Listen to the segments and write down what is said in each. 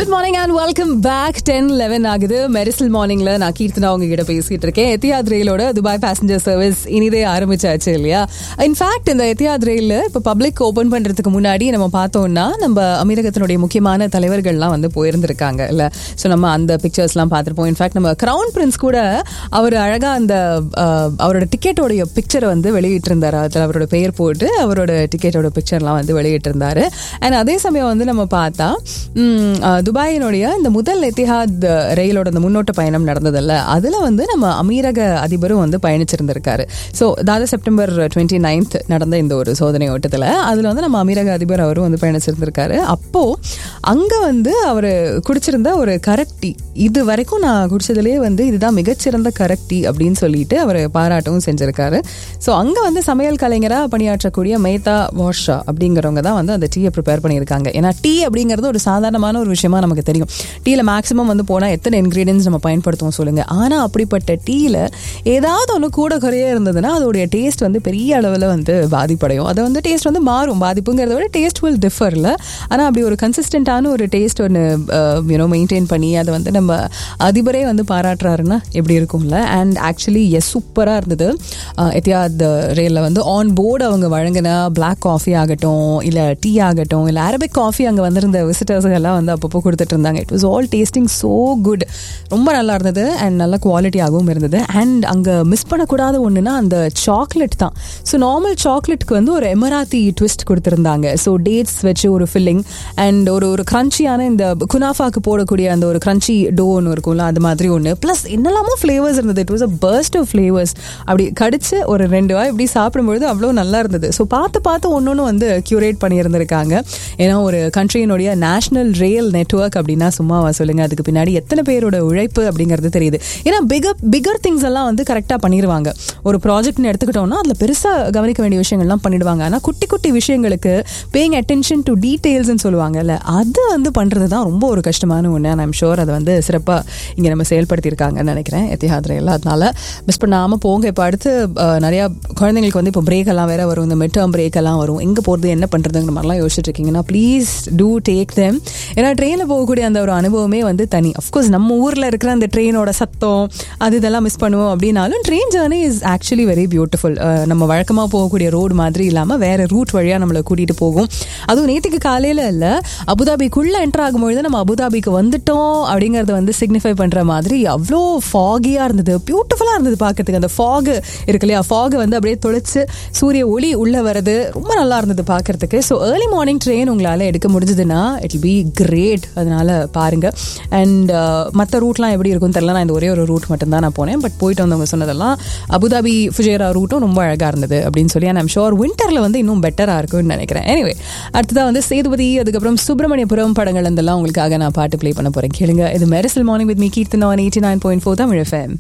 good morning and welcome back ten eleven ஆகுது மெரிசல் மார்னிங்ல நான் கீர்த்தனா உங்ககிட்ட பேசிட்டு இருக்கேன் எத்தியாத் ரயிலோட துபாய் பேசஞ்சர் சர்வீஸ் இனிதே ஆரம்பிச்சாச்சு இல்லையா இன்ஃபேக்ட் இந்த எத்தியாத் ரயில்ல இப்போ பப்ளிக் ஓபன் பண்றதுக்கு முன்னாடி நம்ம பார்த்தோம்னா நம்ம அமீரகத்தினுடைய முக்கியமான தலைவர்கள்லாம் வந்து போயிருந்திருக்காங்க இல்ல ஸோ நம்ம அந்த பிக்சர்ஸ்லாம் பார்த்துருப்போம் இன்ஃபேக்ட் நம்ம கிரவுன் பிரின்ஸ் கூட அவர் அழகா அந்த அஹ், அவரோட டிக்கெட்டோடைய பிக்சரை வந்து வெளியிட்டிருந்தாரு அதில் அவரோட பெயர் போட்டு அவரோட டிக்கெட்டோட பிக்சர்லாம் வந்து வெளியிட்டிருந்தாரு அண்ட் அதே சமயம் வந்து நம்ம பார்த்தா ம், அஹ், துபாயினுடைய இந்த முதல் எத்திஹாத் ரயிலோட இந்த முன்னோட்ட பயணம் நடந்ததில்ல அதில் வந்து நம்ம அமீரக அதிபரும் வந்து பயணிச்சிருந்திருக்காரு ஸோ அதாவது செப்டம்பர் டுவெண்ட்டி நைன்த் நடந்த இந்த ஒரு சோதனை ஓட்டத்தில் அதில் வந்து நம்ம அமீரக அதிபர் அவரும் வந்து பயணிச்சிருந்திருக்காரு அப்போ அங்கே வந்து அவர் குடிச்சிருந்த ஒரு கரெக்ட் டீ இது வரைக்கும் நான் குடிச்சதுலேயே வந்து இதுதான் மிகச்சிறந்த கரெக்ட் டீ அப்படின்னு சொல்லிட்டு அவர் பாராட்டவும் செஞ்சிருக்காரு ஸோ அங்கே வந்து சமையல் கலைஞராக பணியாற்றக்கூடிய மேத்தா வாஷா அப்படிங்கிறவங்க தான் வந்து அந்த டீயை ப்ரிப்பேர் பண்ணியிருக்காங்க ஏன்னா டீ அப்படிங்கிறது ஒரு சாதாரணமான ஒரு விஷயமா நமக்கு தெரியும் டீயில் மேக்ஸிமம் வந்து போனால் எத்தனை இன்க்ரீடியன்ஸ் நம்ம பயன்படுத்துவோம் சொல்லுங்க ஆனால் அப்படிப்பட்ட டீயில் ஏதாவது ஒன்று கூட குறைய இருந்ததுன்னா அதோடைய டேஸ்ட் வந்து பெரிய அளவில் வந்து பாதிப்படையும் அதை வந்து டேஸ்ட் வந்து மாறும் பாதிப்புங்கிறத விட டேஸ்ட் வில் டிஃபர்ல ஆனால் அப்படி ஒரு கன்சிஸ்டண்ட்டான ஒரு டேஸ்ட் ஒன்று யூனோ மெயின்டைன் பண்ணி அதை வந்து நம்ம அதிபரே வந்து பாராட்டுறாருன்னா எப்படி இருக்கும்ல அண்ட் ஆக்சுவலி எஸ் சூப்பராக இருந்தது அஹ், எத்தியாத் ரயிலில் வந்து ஆன் போர்டு அவங்க வழங்கின பிளாக் காஃபி ஆகட்டும் இல்லை டீ ஆகட்டும் இல்லை அரபிக் காஃபி அங்கே வந்திருந்த விசிட்டர்ஸுக்கு எல்லாம் வந்து அப்பப்போ கொடுத்துட்டு இருந்தாங்க it was all tasting so good ரொம்ப நல்லா இருந்தது அண்ட் நல்ல குவாலிட்டியாகவும் இருந்தது அண்ட் அங்கே மிஸ் பண்ணக்கூடாத ஒன்றுனா அந்த சாக்லேட் தான் ஸோ நார்மல் சாக்லேட்க்கு வந்து ஒரு எமராத்தி ட்விஸ்ட் கொடுத்துருந்தாங்க ஸோ டேட்ஸ் வச்சு ஒரு ஃபில்லிங் அண்ட் ஒரு ஒரு க்ரன்ச்சியான இந்த குனாஃபாக்கு போடக்கூடிய அந்த ஒரு க்ரன்ச்சி டோ ஒன்று இருக்கும்ல அது மாதிரி ஒன்று ப்ளஸ் என்னெல்லாமோ ஃப்ளேவர்ஸ் இருந்தது it was a burst of flavours அப்படி கடிச்சு ஒரு ரெண்டு வாய் இப்படி சாப்பிடும்பொழுது அவ்வளோ நல்லா இருந்தது ஸோ பார்த்து பார்த்து ஒன்று ஒன்று வந்து க்யூரேட் பண்ணியிருந்திருக்காங்க ஏன்னா ஒரு கண்ட்ரியினுடைய நேஷனல் ரயில் நெட்வொர்க் அப்படின்னா சும்மாவா சொல்லுங்க அதுக்கு பின்னாடி எத்தனை பேரோட உழைப்பு அப்படிங்கிறது தெரியுது ஏன்னா பிகர் பிகர் திங்ஸ் எல்லாம் வந்து கரெக்டாக பண்ணிடுவாங்க ஒரு ப்ராஜெக்ட்னு எடுத்துக்கிட்டோம்னா அதில் பெருசாக கவனிக்க வேண்டிய விஷயங்கள்லாம் பண்ணிடுவாங்க ஆனால் குட்டி குட்டி விஷயங்களுக்கு பேயிங் அட்டென்ஷன் டு டீட்டெயில்ஸ்னு சொல்லுவாங்கல்ல அது வந்து பண்ணுறது தான் ரொம்ப ஒரு கஷ்டமான ஒன்று அண்ட் ஐம் ஷோர் அதை வந்து சிறப்பாக இங்கே நம்ம செயல்படுத்தியிருக்காங்கன்னு நினைக்கிறேன் எத்திஹாத் ரயில் அதனால மிஸ் பண்ணாமல் போங்க இப்போ அடுத்து அஹ், நிறையா குழந்தைங்களுக்கு வந்து இப்போ பிரேக் எல்லாம் வேற வரும் இந்த மிட் டேர்ம் பிரேக் எல்லாம் வரும் எங்கே போகிறது என்ன பண்ணுறதுங்கிற மாதிரிலாம் யோசிச்சுட்டு இருக்கீங்கன்னா ப்ளீஸ் டூ டேக் தெம் ஏன்னா ட்ரெயினில் போகக்கூடிய அந்த ஒரு அனுபவமே வந்து தனி அஃப்கோர்ஸ் நம்ம ஊரில் இருக்கிற அந்த ட்ரெயினோட சத்தம் அது இதெல்லாம் மிஸ் பண்ணுவோம் அப்படின்னாலும் train journey is actually very beautiful நம்ம வழக்கமாக போகக்கூடிய ரோடு மாதிரி இல்லாமல் வேற ரூட் வழியாக நம்மளை கூட்டிகிட்டு போகும் அதுவும் நேற்றுக்கு காலையில் இல்லை அபுதாபிக்குள்ளே என்டர் ஆகும்பொழுது நம்ம அபுதாபிக்கு வந்துட்டோம் அப்படிங்கிறத வந்து சிக்னிஃபை பண்ணுற மாதிரி அவ்வளோ ஃபாகியாக இருந்தது பியூட்டிஃபுல்லாக இருந்தது பார்க்கறதுக்கு அந்த ஃபாகு இருக்கு இல்லையா ஃபாகு வந்து அப்படியே தொலைச்சு சூரிய ஒளி உள்ளே வருது ரொம்ப நல்லா இருந்தது பார்க்கறதுக்கு ஸோ ஏர்லி மார்னிங் ட்ரெயின் உங்களால் எடுக்க முடிஞ்சதுன்னா இட் பி கிரேட் அதனால பாருங்க அண்ட் மற்ற ரூட்லாம் எப்படி இருக்கும்னு தெரியல நான் இந்த ஒரே ஒரு ரூட் மட்டும் தான் நான் போனேன் பட் போயிட்டு வந்தவங்க சொன்னதெல்லாம் அபுதாபி ஃபுஜேரா ரூட்டும் ரொம்ப அழகாக இருந்தது அப்படின்னு சொல்லி ஐம் ஷோர் விண்டரில் வந்து இன்னும் பெட்டராக இருக்கும்னு நினைக்கிறேன் எனிவே அடுத்ததாக வந்து சேதுபதி அதுக்கப்புறம் சுப்பிரமணியபுரம் படங்கள் இதெல்லாம் உங்களுக்காக நான் பாட்டு ப்ளே பண்ண போகிறேன் கேளுங்க இது Mersal morning with me Keerthana eighty nine point four Tamil FM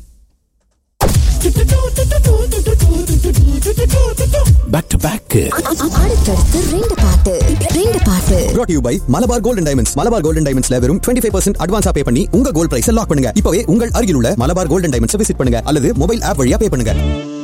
back to back அடுத்தடுத்து ரெண்டு பாட்டு ரெண்டு பாட்டு brought to you by Malabar golden diamonds Malabar golden டைமண்ட்ஸ்ல வெறும் 25% ஃபைவ் பர்சன்ட் அட்வான்ஸா பே பண்ணி உங்க கோல்ட் பிரைஸ் லாக் பண்ணுங்க இப்பவே உங்கள் அருகில் உள்ள மலபார் கோல்டன் டைமண்ட்ஸ் விசிட் பண்ணுங்க அல்லது மொபைல் ஆப் வழியா பே பண்ணுங்க